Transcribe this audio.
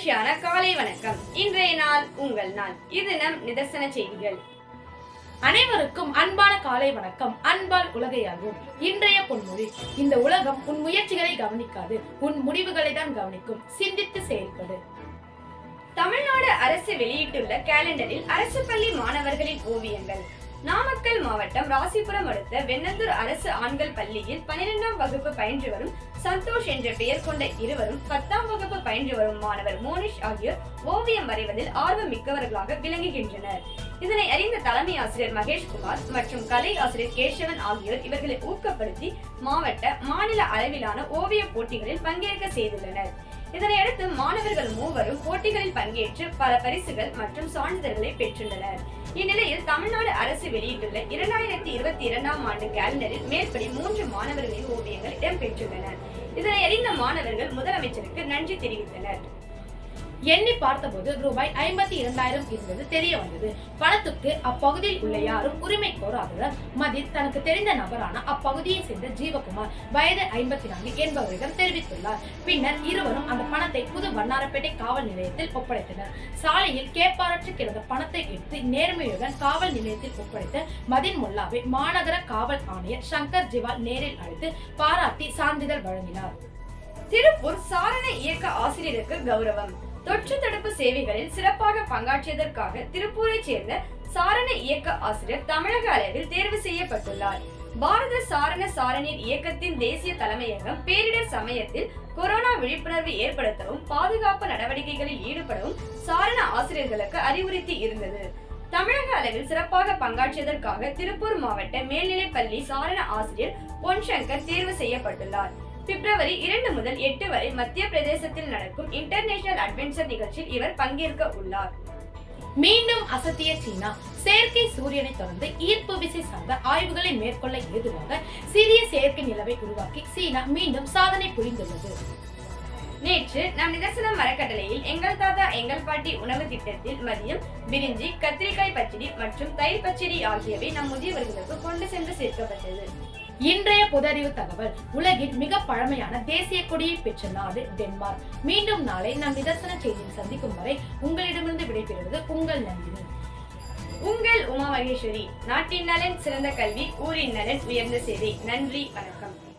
மகிழ்ச்சியான காலை வணக்கம் இன்றைய நாள் உங்கள் நாள் இது நம் நிதர்சன செய்திகள் அனைவருக்கும் அன்பான காலை வணக்கம் அன்பால் உலகையாகும் இன்றைய பொன்மொழி இந்த உலகம் உன் முயற்சிகளை கவனிக்காது உன் முடிவுகளை தான் கவனிக்கும் சிந்தித்து செயல்படு தமிழ்நாடு அரசு வெளியிட்டுள்ள கேலண்டரில் அரசு பள்ளி மாணவர்களின் ஓவியங்கள் நாமக்கல் மாவட்டம் ராசிபுரம் அடுத்த வெண்ணந்தூர் அரசு ஆண்கள் பள்ளியில் பனிரெண்டாம் வகுப்பு பயின்று வரும் சந்தோஷ் என்ற பெயர் கொண்ட இருவரும் பத்தாம் வகுப்பு பயின்று வரும் மாணவர் மோனிஷ் ஆகியோர் ஓவியம் வரைவதில் ஆர்வம் மிக்கவர்களாக விளங்குகின்றனர் இதனை அறிந்த தலைமை ஆசிரியர் மகேஷ்குமார் மற்றும் கலை ஆசிரியர் கேசவன் ஆகியோர் இவர்களை ஊக்கப்படுத்தி மாவட்ட மாநில அளவிலான ஓவிய போட்டிகளில் பங்கேற்க செய்துள்ளனர் இதனையடுத்து மாணவர்கள் மூவரும் போட்டிகளில் பங்கேற்று பல பரிசுகள் மற்றும் சான்றிதழ்களை பெற்றுள்ளனர் இந்நிலையில் தமிழ்நாடு அரசு வெளியிட்டுள்ள இரண்டாயிரத்தி இருபத்தி இரண்டாம் ஆண்டு கேலண்டரில் மேற்படி மூன்று மாணவர்களின் ஓவியங்கள் இடம்பெற்றுள்ளன இதனை அறிந்த மாணவர்கள் முதலமைச்சருக்கு நன்றி தெரிவித்தனர் எண்ணி பார்த்தபோது ரூபாய் ஐம்பத்தி இரண்டாயிரம் இருந்தது தெரிய வந்தது பணத்துக்கு அப்பகுதியில் உள்ள யாரும் உரிமை கோராததால் மதில் தனக்கு தெரிந்த நபரான அப்பகுதியை சேர்ந்த ஜீவகுமார் வயது ஐம்பத்தி நான்கு என்பவரிடம் தெரிவித்துள்ளார் பின்னர் இருவரும் அந்த பணத்தை புது வண்ணாரப்பேட்டை காவல் நிலையத்தில் ஒப்படைத்தனர் சாலையில் கேப்பாரற்று கிடந்த பணத்தை எடுத்து நேர்மையுடன் காவல் நிலையத்தில் ஒப்படைத்த மதின் முல்லாவை மாநகர காவல் ஆணையர் சங்கர் ஜிவால் நேரில் அழைத்து பாராட்டி சான்றிதழ் வழங்கினார் திருப்பூர் சாரண இயக்க ஆசிரியருக்கு கௌரவம் தொற்று தடுப்பு சேவைகளில் சிறப்பாக பங்காற்றியதற்காக திருப்பூரைச் சேர்ந்த சாரண இயக்க ஆசிரியர் தமிழக அளவில் தேர்வு செய்யப்பட்டுள்ளார் பாரத சாரண சாரணியர் இயக்கத்தின் தேசிய தலைமையகம் பேரிடர் சமயத்தில் கொரோனா விழிப்புணர்வு ஏற்படுத்தவும் பாதுகாப்பு நடவடிக்கைகளில் ஈடுபடவும் சாரண ஆசிரியர்களுக்கு அறிவுறுத்தி இருந்தது தமிழக அளவில் சிறப்பாக பங்காற்றியதற்காக திருப்பூர் மாவட்ட மேல்நிலைப்பள்ளி சாரண ஆசிரியர் பொன்சங்கர் தேர்வு செய்யப்பட்டுள்ளார் பிப்ரவரி இரண்டு முதல் எட்டு வரை மத்திய பிரதேசத்தில் நடக்கும் இன்டர்நேஷனல் அட்வென்ச்சர் நிகழ்ச்சியில் இவர் பங்கேற்க உள்ளார் மீண்டும் அசத்திய சீனா செயற்கை சூரியனை தொடர்ந்து ஈர்ப்பு விசை சார்ந்த ஆய்வுகளை மேற்கொள்ள ஏதுவாக சிறிய செயற்கை நிலவை உருவாக்கி சீனா மீண்டும் சாதனை புரிந்துள்ளது நேற்று நம் நிதர்சனம் மரக்கட்டளையில் எங்கள் தாத்தா எங்கள் பாட்டி உணவு திட்டத்தில் மதியம் பிரிஞ்சி கத்திரிக்காய் பச்சடி மற்றும் தயிர் பச்சடி ஆகியவை நம் முதியவர்களுக்கு கொண்டு சென்று சேர்க்கப்பட்டது இன்றைய பொதறிவு தகவல் உலகின் மிக பழமையான தேசிய கொடியை பெற்ற நாடு டென்மார்க் மீண்டும் நாளை நம் நிதர்சன செய்தியில் சந்திக்கும் வரை உங்களிடமிருந்து விடைபெறுவது உங்கள் நந்தினி உங்கள் உமா மகேஸ்வரி நாட்டின் நலன் சிறந்த கல்வி ஊரின் நலன் உயர்ந்த சேவை நன்றி வணக்கம்